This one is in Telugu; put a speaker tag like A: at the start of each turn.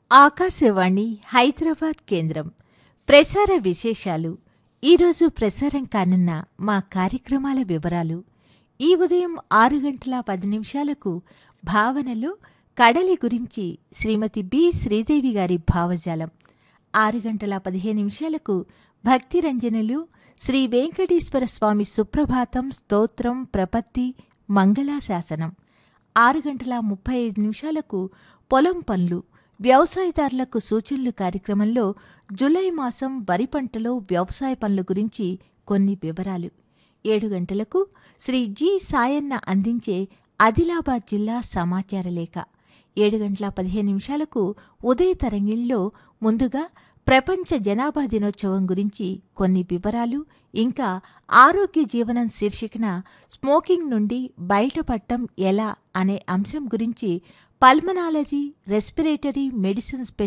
A: ఆకాశవాణి హైదరాబాద్ కేంద్రం ప్రసార విశేషాలు ఈరోజు ప్రసారం కానున్న మా కార్యక్రమాల వివరాలు ఈ ఉదయం ఆరు గంటల పది నిమిషాలకు భావనలో కడలి గురించి శ్రీమతి బి శ్రీదేవి గారి భావజాలం ఆరు గంటల పదిహేను నిమిషాలకు భక్తి రంజనులు శ్రీ వెంకటేశ్వర స్వామి సుప్రభాతం స్తోత్రం ప్రపత్తి మంగళాశాసనం ఆరు గంటల ముప్పై ఐదు నిమిషాలకు పొలం పనులు వ్యవసాయదారులకు సూచనలు కార్యక్రమంలో జులై మాసం వరి పంటలో వ్యవసాయ పనుల గురించి కొన్ని వివరాలు ఏడు గంటలకు శ్రీ జి సాయన్న అందించే ఆదిలాబాద్ జిల్లా సమాచార లేఖ ఏడు గంటల పదిహేను నిమిషాలకు ఉదయ తరంగిణిలో ముందుగా ప్రపంచ జనాభా దినోత్సవం గురించి కొన్ని వివరాలు ఇంకా ఆరోగ్య జీవనం శీర్షికన స్మోకింగ్ నుండి బయటపడటం ఎలా అనే అంశం గురించి పల్మనాలజీ రెస్పిరేటరీ మెడిసిన్ స్పెషల్